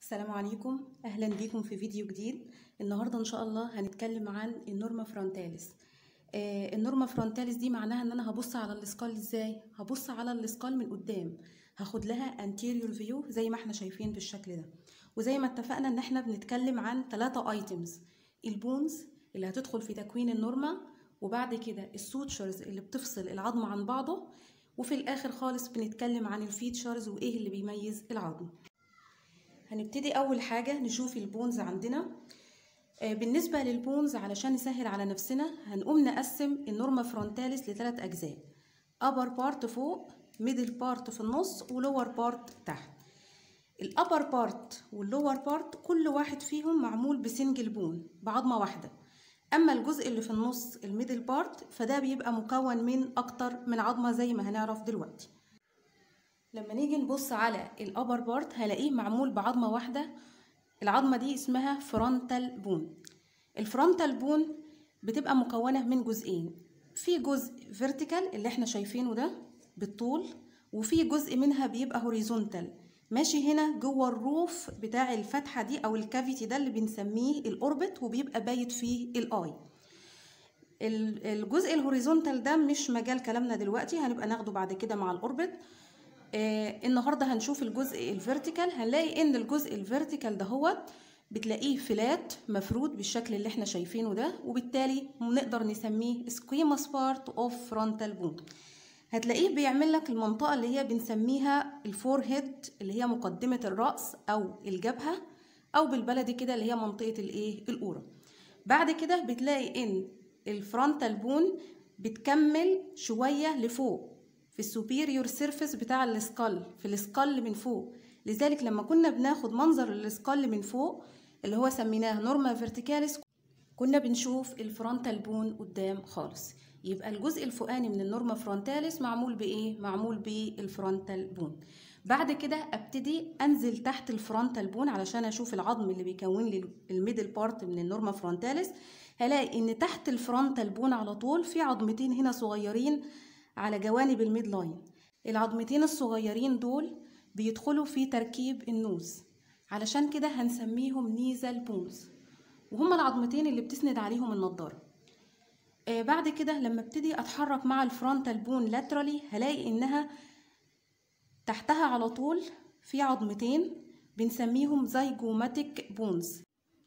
السلام عليكم اهلا بيكم في فيديو جديد النهارده ان شاء الله هنتكلم عن النورما فرونتاليس آه النورما فرونتاليس دي معناها ان انا هبص على الاسكال ازاي هبص على الاسكال من قدام هاخد لها anterior فيو زي ما احنا شايفين بالشكل ده وزي ما اتفقنا ان احنا بنتكلم عن ثلاثة ايتمز البونز اللي هتدخل في تكوين النورما وبعد كده السوتشرز اللي بتفصل العظم عن بعضه وفي الاخر خالص بنتكلم عن الفيتشرز وايه اللي بيميز العظم هنبتدي اول حاجه نشوف البونز عندنا آه بالنسبه للبونز علشان نسهل على نفسنا هنقوم نقسم النورما فرونتاليس لثلاث اجزاء upper بارت فوق middle بارت في النص ولور بارت تحت الابر بارت واللور بارت كل واحد فيهم معمول بسنجل بون بعظمه واحده اما الجزء اللي في النص الميدل بارت فده بيبقى مكون من اكتر من عظمه زي ما هنعرف دلوقتي لما نيجي نبص على الابر بارت هلاقيه معمول بعظمه واحده العظمه دي اسمها فرونتال بون الفرونتال بون بتبقى مكونه من جزئين في جزء فيرتيكال اللي احنا شايفينه ده بالطول وفي جزء منها بيبقى هوريزونتال ماشي هنا جوه الروف بتاع الفتحه دي او الكافيتي ده اللي بنسميه الاوربت وبيبقى بايت فيه الاي الجزء الهوريزونتال ده مش مجال كلامنا دلوقتي هنبقى ناخده بعد كده مع الاوربت آه النهارده هنشوف الجزء الفيرتيكال هنلاقي ان الجزء الفيرتيكال دهوت بتلاقيه فلات مفرود بالشكل اللي احنا شايفينه ده وبالتالي نقدر نسميه سكويموس بارت اوف فرونتال بون هتلاقيه بيعمل لك المنطقه اللي هي بنسميها الفور هيد اللي هي مقدمه الراس او الجبهه او بالبلدي كده اللي هي منطقه الايه القوره بعد كده بتلاقي ان الفرونتال بون بتكمل شويه لفوق في السوبيريور سيرفيس بتاع السكال في السكال من فوق لذلك لما كنا بناخد منظر السكال من فوق اللي هو سميناه نورما فيرتيكاليس كنا بنشوف الفرونتال بون قدام خالص يبقى الجزء الفوقاني من النورما فرونتاليس معمول بايه معمول بالفرونتال بون بعد كده ابتدي انزل تحت الفرونتال بون علشان اشوف العظم اللي بيكون لي الميدل بارت من النورما فرونتاليس هلاقي ان تحت الفرونتال بون على طول في عظمتين هنا صغيرين على جوانب الميد لاين العظمتين الصغيرين دول بيدخلوا في تركيب النوز علشان كده هنسميهم نيزال بونز وهما العظمتين اللي بتسند عليهم النضاره آه بعد كده لما ابتدي اتحرك مع الفرونتال بون لاترالي هلاقي انها تحتها على طول في عظمتين بنسميهم زيجوماتيك بونز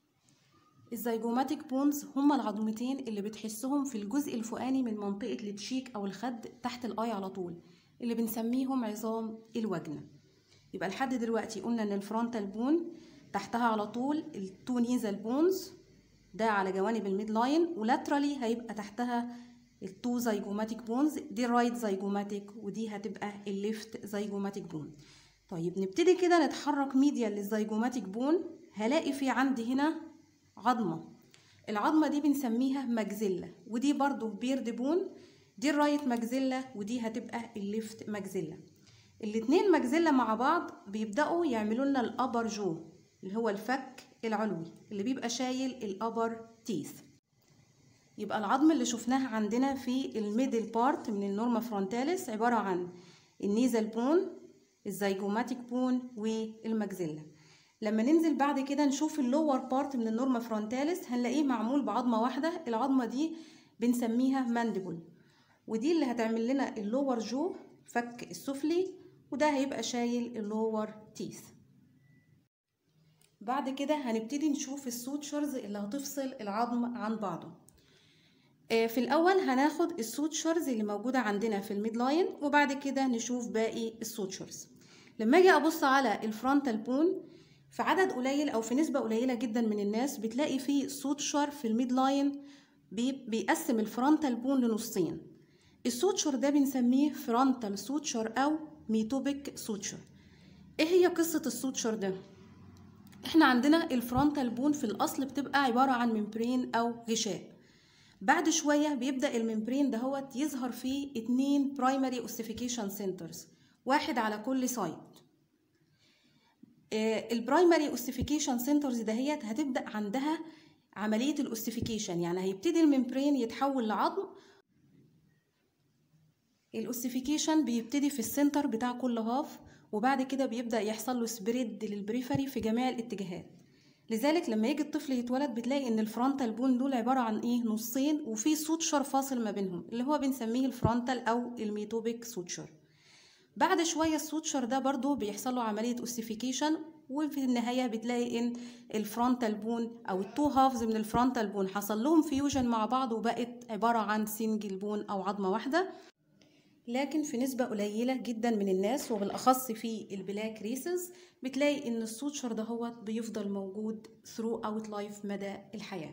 الزيجوماتيك بونز هما العظمتين اللي بتحسهم في الجزء الفوقاني من منطقة التشيك أو الخد تحت الآي على طول اللي بنسميهم عظام الوجنة يبقى لحد دلوقتي قلنا إن الفرونتال بون تحتها على طول التو نيزال بونز ده على جوانب الميد لاين ولاترالي هيبقى تحتها التو زيجوماتيك بونز دي الرايت زيجوماتيك ودي هتبقى الليفت زيجوماتيك بون طيب نبتدي كده نتحرك ميديا للزيجوماتيك بون هلاقي في عندي هنا عظمة العظمة دي بنسميها مجزلة ودي برضو بيرد بون دي الرايت مجزلة ودي هتبقى الليفت مجزلة الاتنين مجزلة مع بعض بيبدأوا يعملوا لنا الأبر جو اللي هو الفك العلوي اللي بيبقى شايل الأبر تيث يبقى العظم اللي شفناها عندنا في الميدل بارت من النورما فرونتاليس عبارة عن النيزل بون الزيجوماتيك بون والمجزله لما ننزل بعد كده نشوف اللور بارت من النورما فرونتاليس هنلاقيه معمول بعظمه واحده العظمه دي بنسميها مانديبل ودي اللي هتعمل لنا اللور جو فك السفلي وده هيبقى شايل اللور تيث بعد كده هنبتدي نشوف السوتشرز اللي هتفصل العظم عن بعضه في الاول هناخد السوتشرز اللي موجوده عندنا في الميد لاين وبعد كده نشوف باقي السوتشرز لما اجي ابص على الفرونتال بون في عدد قليل او في نسبه قليله جدا من الناس بتلاقي فيه سوتشر في الميد لاين بيقسم الفرونتال بون لنصين السوتشر ده بنسميه فرونتال سوتشر او ميتوبيك سوتشر ايه هي قصه السوتشر ده احنا عندنا الفرونتال بون في الاصل بتبقى عباره عن ممبرين او غشاء بعد شويه بيبدا الممبرين دهوت يظهر فيه اتنين برايمري اوسيفيكيشن سنترز واحد على كل سايد البرايمري اوسيفيكيشن سنترز دهيت هتبدا عندها عمليه الاوسيفيكيشن يعني هيبتدي الممبرين يتحول لعظم الاوسيفيكيشن بيبتدي في السنتر بتاع كل هاف وبعد كده بيبدأ يحصل له سبريد للبريفري في جميع الاتجاهات لذلك لما يجي الطفل يتولد بتلاقي ان الفرونتال بون دول عباره عن ايه نصين وفي سوتشر فاصل ما بينهم اللي هو بنسميه الفرونتال او الميتوبيك سوتشر بعد شويه السوتشر ده برضو بيحصل له عمليه اوسيفيكيشن وفي النهايه بتلاقي ان الفرونتال بون او التو هافز من الفرونتال بون حصل لهم فيوجن مع بعض وبقت عباره عن سنجل بون او عظمه واحده لكن في نسبة قليلة جدا من الناس وبالأخص في البلاك ريسز بتلاقي إن السوتشر ده هو بيفضل موجود throughout life مدى الحياة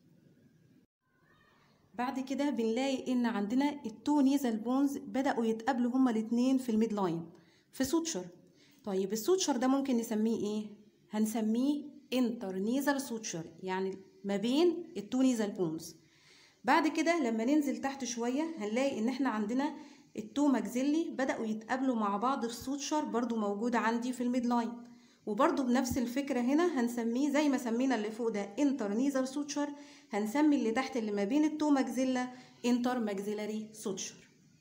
بعد كده بنلاقي إن عندنا التو نيزل بونز بدأوا يتقابلوا هما الاتنين في الميد لاين في سوتشر طيب السوتشر ده ممكن نسميه إيه؟ هنسميه انترنيزل سوتشر يعني ما بين التو نيزل بونز بعد كده لما ننزل تحت شوية هنلاقي إن إحنا عندنا التو ماكزيلي بدأوا يتقابلوا مع بعض في سوتشر برضو موجود عندي في الميد لاين وبرضو بنفس الفكرة هنا هنسميه زي ما سمينا اللي فوق ده انترنيزر سوتشر هنسمي اللي تحت اللي ما بين التو ماكزيلا انتر ماكزيلاري سوتشر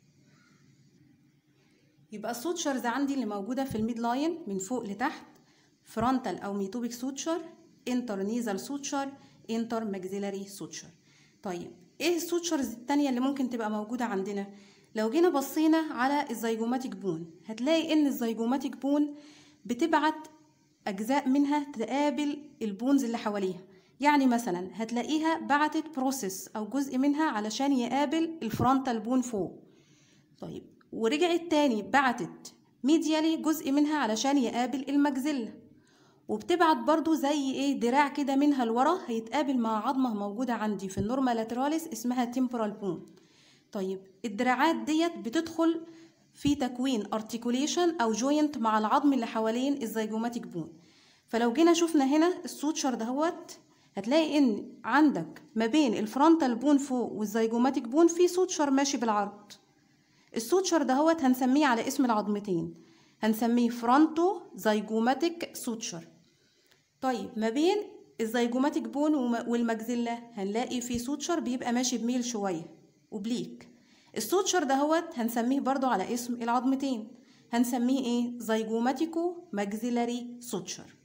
يبقى السوتشرز عندي اللي موجودة في الميد لاين من فوق لتحت فرونتال أو ميتوبيك سوتشر انترنيزال سوتشر انتر ماكزيلاري سوتشر طيب ايه السوتشرز التانية اللي ممكن تبقى موجودة عندنا لو جينا بصينا على الزيجوماتيك بون هتلاقي ان الزيجوماتيك بون بتبعت اجزاء منها تقابل البونز اللي حواليها يعني مثلا هتلاقيها بعتت بروسيس او جزء منها علشان يقابل الفرونتال بون فوق طيب ورجعت تاني بعتت ميديالي جزء منها علشان يقابل المجزلة وبتبعت برضو زي ايه دراع كده منها لورا هيتقابل مع عظمة موجودة عندي في النورما لاتراليس اسمها تيمبورال بون طيب الدراعات ديت بتدخل في تكوين ارتكوليشن او جوينت مع العظم اللي حوالين الزيجوماتيك بون فلو جينا شفنا هنا السوتشر دهوت هتلاقي ان عندك ما بين الفرونتال بون فوق والزيجوماتيك بون في سوتشر ماشي بالعرض السوتشر دهوت هنسميه على اسم العظمتين هنسميه فرونتو زيجوماتيك سوتشر طيب ما بين الزيجوماتيك بون والمجزلة هنلاقي في سوتشر بيبقى ماشي بميل شوية وبليك السوتشر دهوت هنسميه برضو على اسم العظمتين هنسميه ايه زيجوماتيكو ماكسيلاري سوتشر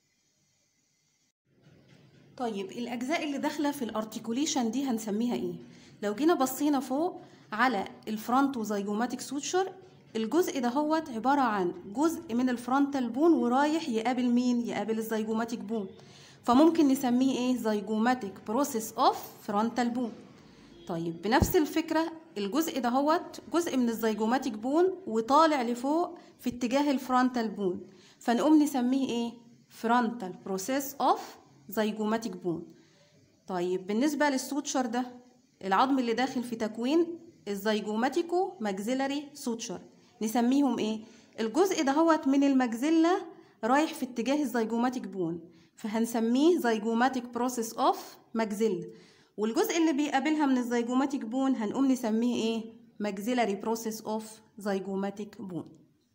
طيب الاجزاء اللي داخله في الارتكوليشن دي هنسميها ايه لو جينا بصينا فوق على الفرونتو زيجوماتيك سوتشر الجزء دهوت عباره عن جزء من الفرونتال بون ورايح يقابل مين يقابل الزيجوماتيك بون فممكن نسميه ايه زيجوماتيك بروسيس اوف فرونتال بون طيب بنفس الفكرة الجزء دهوت جزء من الزيجوماتيك بون وطالع لفوق في اتجاه الفرونتال بون فنقوم نسميه ايه فرونتال بروسيس اوف زيجوماتيك بون طيب بالنسبة للسوتشر ده العظم اللي داخل في تكوين الزيجوماتيكو ماكسيلاري سوتشر نسميهم ايه الجزء دهوت من المجزلة رايح في اتجاه الزيجوماتيك بون فهنسميه زيجوماتيك بروسيس اوف ماكسيلا والجزء اللي بيقابلها من الزيجوماتيك بون هنقوم نسميه ايه maxillary process of zygomatic bone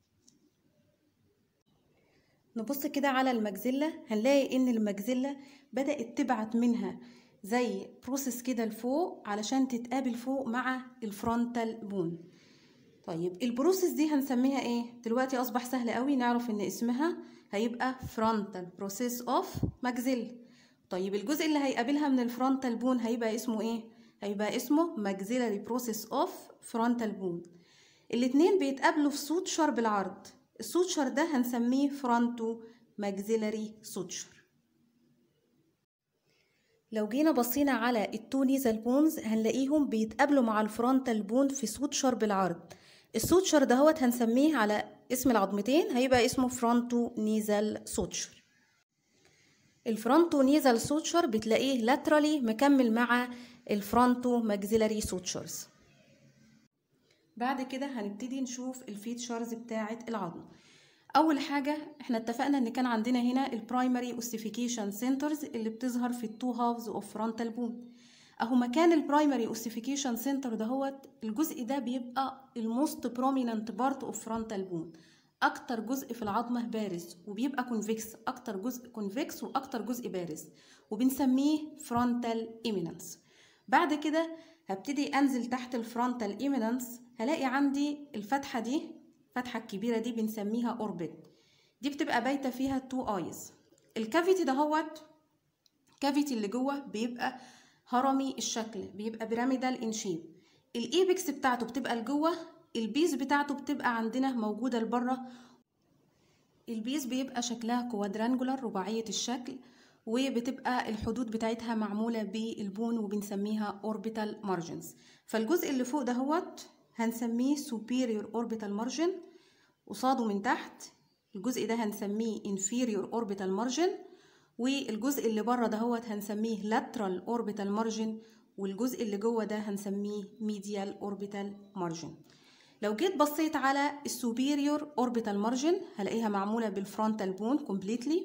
نبص كده على المجزلة هنلاقي ان المجزلة بدأت تبعت منها زي بروسيس كده لفوق علشان تتقابل فوق مع الفرونتال بون طيب البروسيس دي هنسميها ايه دلوقتي اصبح سهل قوي نعرف ان اسمها هيبقى فرونتال بروسيس اوف ماكسيلا طيب الجزء اللي هيقابلها من الفرونتال بون هيبقى اسمه ايه هيبقى اسمه maxillary process of frontal bone الاتنين بيتقابلوا في سوتشر بالعرض السوتشر ده هنسميه فرونتو maxillary suture لو جينا بصينا على التو نيزل بونز هنلاقيهم بيتقابلوا مع الفرونتال بون في سوتشر بالعرض السوتشر دهوت هنسميه على اسم العظمتين هيبقى اسمه فرونتو نيزل سوتشر الفرونتو نيزل سوتشر بتلاقيه لاترالي مكمل مع الفرونتو ماكسيلاري سوتشرز بعد كده هنبتدي نشوف الفيتشرز بتاعه العظم اول حاجه احنا اتفقنا ان كان عندنا هنا البرايمري اوسيفيكيشن سنترز اللي بتظهر في التو هافز اوف فرونتال بون اهو مكان البرايمري اوسيفيكيشن سنتر دهوت الجزء ده بيبقى الموست بروميننت بارت اوف فرونتال بون اكتر جزء في العظمه بارز وبيبقى كونفكس اكتر جزء كونفكس واكتر جزء بارز وبنسميه فرونتال ايميننس بعد كده هبتدي انزل تحت الفرونتال ايميننس هلاقي عندي الفتحه دي الفتحة الكبيرة دي بنسميها اوربت دي بتبقى بايتة فيها تو ايز الكافيتي دهوت الكافيتي اللي جوه بيبقى هرمي الشكل بيبقى بيراميدال ان شيب الايبكس بتاعته بتبقى لجوه البيز بتاعته بتبقى عندنا موجودة لبره البيز بيبقى شكلها كوادرانجولار رباعية الشكل وبتبقى الحدود بتاعتها معمولة بالبون وبنسميها orbital margins فالجزء اللي فوق دهوت هنسميه superior orbital margin قصاده من تحت الجزء ده هنسميه inferior orbital margin والجزء اللي بره دهوت هنسميه lateral orbital margin والجزء اللي جوه ده هنسميه medial orbital margin لو جيت بصيت على السوبيريور اوربيتال مارجن هلاقيها معموله بالفرونتال بون كومبليتلي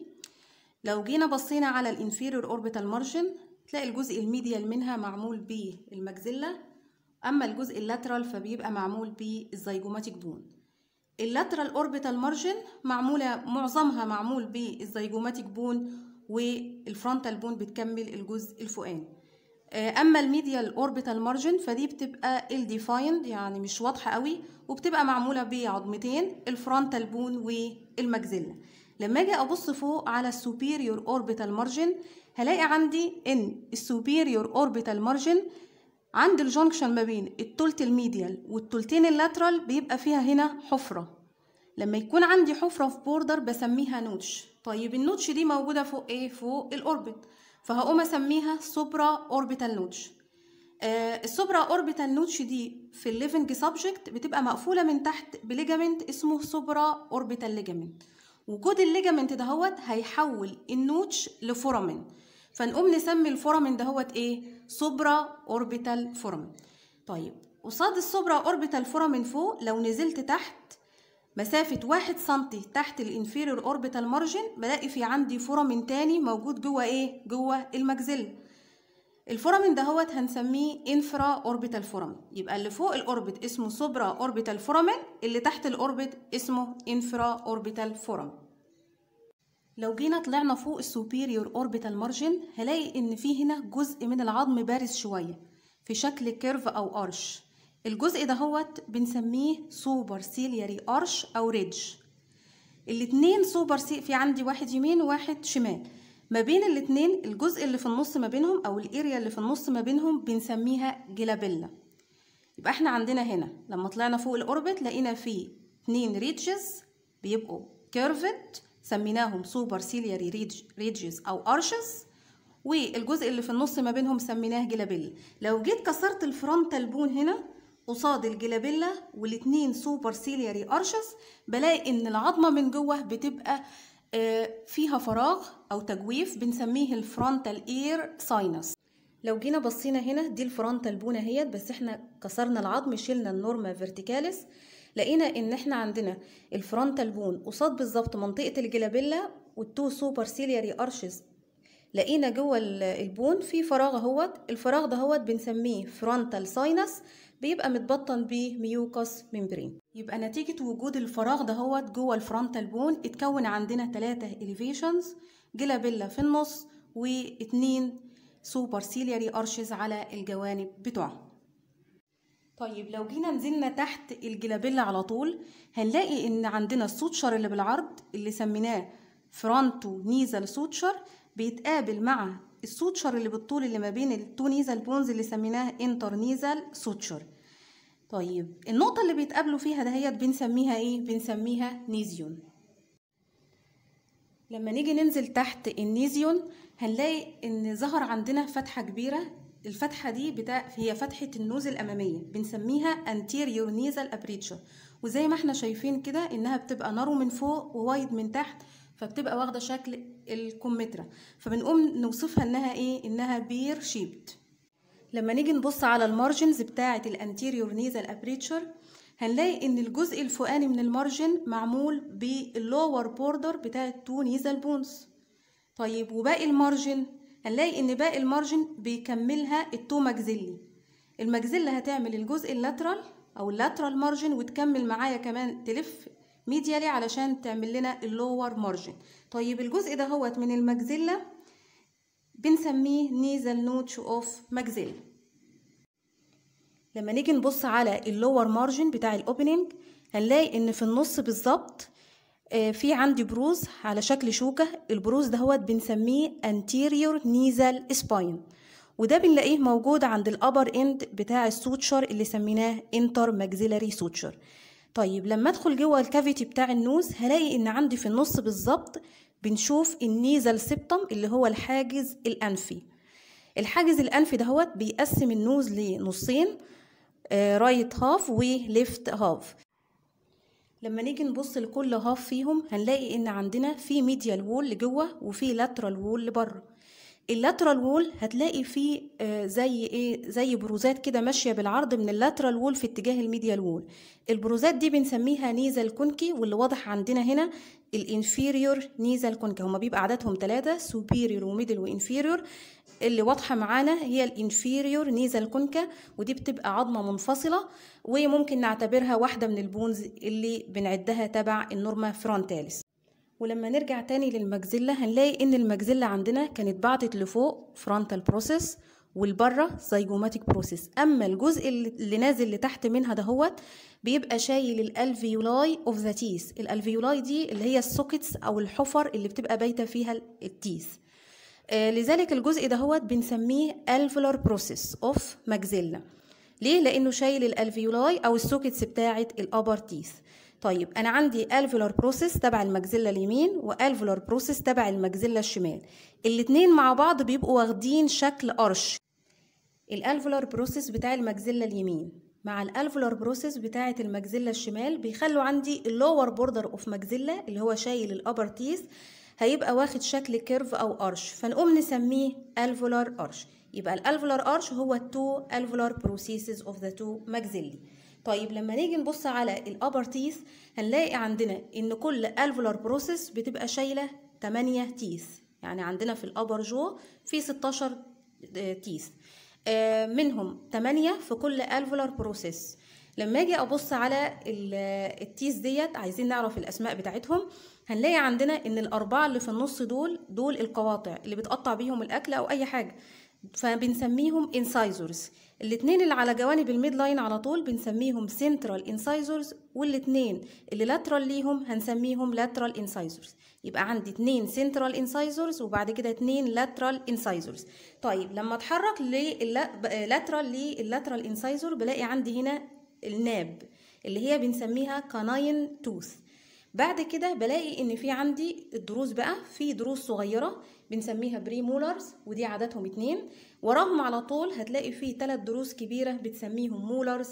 لو جينا بصينا على الانفيريور اوربيتال مارجن تلاقي الجزء الميديال منها معمول بالمجزله اما الجزء اللاترال فبيبقى معمول بالزيجوماتيك بون اللاترال اوربيتال مارجن معموله معظمها معمول بالزيجوماتيك بون والفرونتال بون بتكمل الجزء الفوقاني اما الميديال اوربيتال مارجن فدي بتبقى الديفايند يعني مش واضحه قوي وبتبقى معموله بعظمتين الفرونتال بون والمجزله لما اجي ابص فوق على السوبيريور اوربيتال مارجن هلاقي عندي ان السوبيريور اوربيتال مارجن عند الجنكشن ما بين التلت الميديال والتلتين اللاترال بيبقى فيها هنا حفره لما يكون عندي حفره في بوردر بسميها نوتش طيب النوتش دي موجوده فوق ايه فوق الاوربت فهقوم اسميها سوبرا اوربيتال نوتش آه السوبرا اوربيتال نوتش دي في الليفنج سبجكت بتبقى مقفوله من تحت بليجامنت اسمه سوبرا اوربيتال ليجامنت وجود الليجامنت دهوت هيحول النوتش لفورامين فنقوم نسمي الفورامين دهوت ايه سوبرا اوربيتال فورامين طيب قصاد السوبرا اوربيتال فورامين فوق لو نزلت تحت مسافة واحد سنتي تحت الانفيريور اوربيتال مارجن بلاقي في عندي فورامين تاني موجود جوه ايه؟ جوه المجزلة. الفورامين دهوت هنسميه انفرا اوربيتال فورامين يبقى اللي فوق الاوربت اسمه سوبرا اوربيتال فورامين اللي تحت الاوربت اسمه انفرا اوربيتال فورامين. لو جينا طلعنا فوق السوبيريور اوربيتال مارجن هلاقي ان في هنا جزء من العظم بارز شوية في شكل كيرف او ارش الجزء دهوت بنسميه سوبر سيلياري ارش او ريدج الاتنين سوبر سي في عندي واحد يمين وواحد شمال ما بين الاتنين الجزء اللي في النص ما بينهم او الاريا اللي في النص ما بينهم بنسميها جلابيلا يبقى احنا عندنا هنا لما طلعنا فوق الاوربت لقينا فيه اتنين ريدجز بيبقوا كيرفد سميناهم سوبر سيلياري ريدجز او ارشز والجزء اللي في النص ما بينهم سميناه جلابيلا لو جيت كسرت الفرونتال بون هنا قصاد الجلابيلا والاتنين سوبر سيلياري ارشس بلاقي ان العظمه من جوه بتبقى فيها فراغ او تجويف بنسميه الفرونتال اير ساينس لو جينا بصينا هنا دي الفرونتال بونه اهيت بس احنا كسرنا العظم شلنا النورما فيرتيكاليس لقينا ان احنا عندنا الفرونتال بون قصاد بالظبط منطقه الجلابيلا والتو سوبر سيلياري ارشز لقينا جوه البون في فراغ اهوت الفراغ دهوت بنسميه فرونتال ساينس بيبقى متبطن بميوكس ممبرين يبقى نتيجة وجود الفراغ دهوت جوه الفرونتال بون اتكون عندنا ثلاثة اليفيشنز جلابيلا في النص واتنين سوبر سيلياري ارشز على الجوانب بتوعهم طيب لو جينا نزلنا تحت الجلابيلا على طول هنلاقي ان عندنا السوتشر اللي بالعرض اللي سميناه فرونتو نيزل سوتشر بيتقابل مع السوتشر اللي بالطول اللي ما بين التو نيزل بونز اللي سميناه انتر نيزل سوتشر طيب النقطة اللي بيتقابلوا فيها دهيت بنسميها ايه؟ بنسميها نيزيون لما نيجي ننزل تحت النيزيون هنلاقي ان ظهر عندنا فتحة كبيرة الفتحة دي بتاع هي فتحة النوز الأمامية بنسميها anterior nasal aperture وزي ما احنا شايفين كده انها بتبقى نارو من فوق ووايد من تحت فبتبقى واخده شكل الكمثرى فبنقوم نوصفها انها ايه انها بير شيبد لما نيجي نبص على المارجنز بتاعه الانتيريور نيزل ابريتشر هنلاقي ان الجزء الفوقاني من المارجن معمول باللور بوردر بتاع التو نيزل بونز طيب وباقي المارجن هنلاقي ان باقي المارجن بيكملها التو ماجزيلي الماجزيلا هتعمل الجزء اللاترال او اللاترال مارجن وتكمل معايا كمان تلف ميديالي علشان تعمل لنا اللور مارجن طيب الجزء ده هوت من المجزلة بنسميه نيزل نوتش اوف مجزلة لما نيجي نبص على اللور مارجن بتاع الاوبننج هنلاقي ان في النص بالظبط آه، في عندي بروز على شكل شوكة البروز دهوت بنسميه anterior nasal spine وده بنلاقيه موجود عند الابر اند بتاع السوتشر اللي سميناه انتر ماكسيلاري سوتشر طيب لما ادخل جوه الكافيتي بتاع النوز هلاقي ان عندي في النص بالظبط بنشوف النيزل سيبتم اللي هو الحاجز الانفي الحاجز الانفي دهوت بيقسم النوز لنصين رايت هاف وليفت هاف لما نيجي نبص لكل هاف فيهم هنلاقي ان عندنا في ميديال وول لجوه وفي لاترال وول لبره اللاترال وول هتلاقي فيه آه، زي ايه زي بروزات كده ماشيه بالعرض من اللاترال وول في اتجاه الميديال وول البروزات دي بنسميها نيزل كونكي واللي واضح عندنا هنا الانفيريور نيزل كونكي هما بيبقى عددهم ثلاثة سوبيريور وميدل وانفيريور اللي واضحة معانا هي الانفيريور نيزل كونكا ودي بتبقى عظمة منفصلة وممكن نعتبرها واحدة من البونز اللي بنعدها تبع النورما فرونتاليس ولما نرجع تاني للمجزلة هنلاقي ان المجزلة عندنا كانت بعتت لفوق فرونتال بروسيس والبره زيجوماتيك بروسيس اما الجزء اللي نازل لتحت منها دهوت بيبقى شايل الالفيولاي اوف ذا تيث الالفيولاي دي اللي هي السوكيتس او الحفر اللي بتبقى بايته فيها التيث آه لذلك الجزء دهوت بنسميه الفولار بروسيس اوف ماجزيلا ليه لانه شايل الالفيولاي او السوكيتس بتاعه الابر تيث طيب انا عندي الفولار بروسيس تبع المجزله اليمين والفولار بروسيس تبع المجزله الشمال الاتنين مع بعض بيبقوا واخدين شكل قرش الالفولار بروسيس بتاع المجزله اليمين مع الالفولار بروسيس بتاعه المجزله الشمال بيخلوا عندي اللور بوردر اوف مجزله اللي هو شايل الابر تيث هيبقى واخد شكل كيرف او قرش فنقوم نسميه الفولار قرش يبقى الالفولار قرش هو التو الفولار بروسيسز اوف ذا تو ماكسيلي طيب لما نيجي نبص على الابر تيث هنلاقي عندنا ان كل الفولار بروسيس بتبقى شايله 8 تيث يعني عندنا في الابر جو في 16 تيث منهم 8 في كل الفولار بروسيس لما اجي ابص على التيث ديت عايزين نعرف الاسماء بتاعتهم هنلاقي عندنا ان الاربعه اللي في النص دول دول القواطع اللي بتقطع بيهم الاكل او اي حاجه فبنسميهم انسايزرز الاثنين اللي على جوانب الميد لاين على طول بنسميهم سنترال انسايزرز والاثنين اللي لاترال ليهم هنسميهم لاترال انسايزرز يبقى عندي اثنين سنترال انسايزرز وبعد كده اثنين لاترال انسايزرز طيب لما اتحرك لاترال للاترال انسايزر بلاقي عندي هنا الناب اللي هي بنسميها كاناين توث بعد كده بلاقي ان في عندي الدروس بقى في دروس صغيره بنسميها بري مولرز ودي عددهم اتنين وراهم على طول هتلاقي في ثلاث دروس كبيره بتسميهم مولرز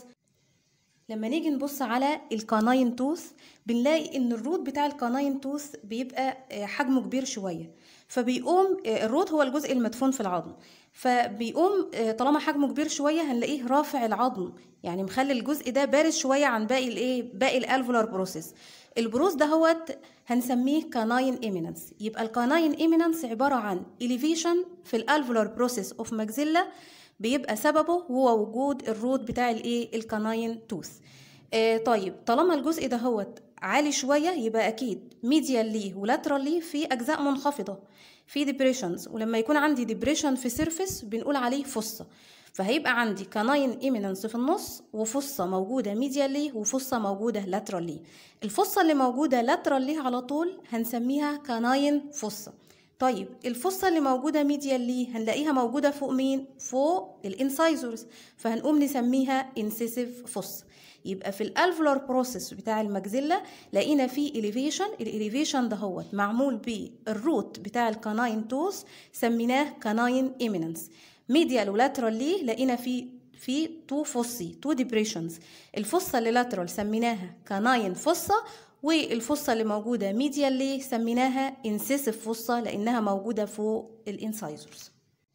لما نيجي نبص على الكاناين توث بنلاقي ان الروت بتاع الكاناين توث بيبقى حجمه كبير شويه فبيقوم الروت هو الجزء المدفون في العظم فبيقوم طالما حجمه كبير شويه هنلاقيه رافع العظم يعني مخلي الجزء ده بارز شويه عن باقي الايه باقي الالفولار بروسيس البروز دهوت هنسميه كاناين ايمينانس يبقى الكاناين ايمينانس عباره عن elevation في الالفولار بروسيس اوف ماكسيلا بيبقى سببه هو وجود الروت بتاع الايه الكاناين توث آه طيب طالما الجزء دهوت عالي شويه يبقى اكيد ميديال ليه ولاترال ليه في اجزاء منخفضه في ديبريشنز ولما يكون عندي ديبريشن في سيرفيس بنقول عليه فصه فهيبقى عندي كاناين ايمينانس في النص وفصة موجودة ميديالي وفصة موجودة لاترالي الفصة اللي موجودة لاترالي على طول هنسميها كاناين فصة طيب الفصة اللي موجودة ميديالي هنلاقيها موجودة فوق مين؟ فوق الانسايزرز فهنقوم نسميها انسيسيف فصة يبقى في الالفولار بروسيس بتاع المجزلة لقينا فيه اليفيشن الاليفيشن ده هو معمول بالروت بتاع الكاناين توث سميناه كاناين ايمينانس ميديال ولاترال ليه لقينا في في تو فوسي تو ديبريشنز الفصه اللي لاترال سميناها كاناين فصه والفصه اللي موجوده ميديال ليه سميناها انسيسيف فصه لانها موجوده فوق الانسايزرز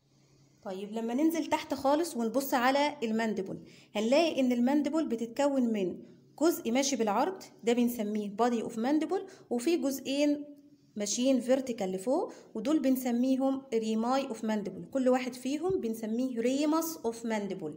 طيب لما ننزل تحت خالص ونبص على الماندبل هنلاقي ان الماندبل بتتكون من جزء ماشي بالعرض ده بنسميه بادي اوف ماندبل وفي جزئين ماشيين فيرتيكال لفوق ودول بنسميهم ريماي اوف ماندبل كل واحد فيهم بنسميه ريمس اوف ماندبل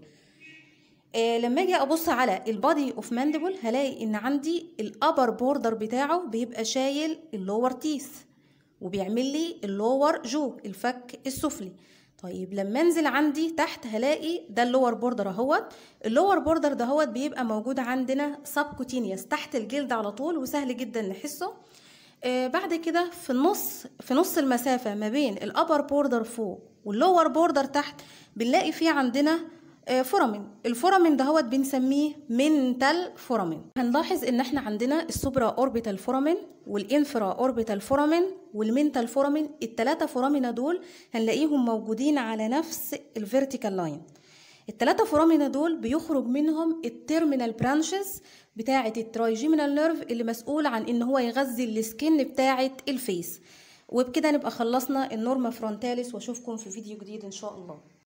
آه لما اجي ابص على البادي اوف ماندبل هلاقي ان عندي الابر بوردر بتاعه بيبقى شايل اللور تيث وبيعمل لي اللور جو الفك السفلي طيب لما انزل عندي تحت هلاقي ده اللور بوردر اهوت اللور بوردر دهوت بيبقى موجود عندنا سبكوتينيوس تحت الجلد على طول وسهل جدا نحسه آه بعد كده في النص في نص المسافة ما بين الأبر بوردر فوق واللور بوردر تحت بنلاقي فيه عندنا آه فورامين الفورامين دهوت بنسميه منتال فورامين هنلاحظ ان احنا عندنا السوبرا اوربيتال فورامين والانفرا اوربيتال فورامين والمنتال فورامين التلاتة فورامين دول هنلاقيهم موجودين على نفس الفيرتيكال لاين التلاتة فورامينا دول بيخرج منهم التيرمينال برانشز بتاعة الترايجيمينال نيرف اللي مسؤول عن ان هو يغذي السكن بتاعة الفيس وبكده نبقى خلصنا النورما فرونتاليس واشوفكم في فيديو جديد ان شاء الله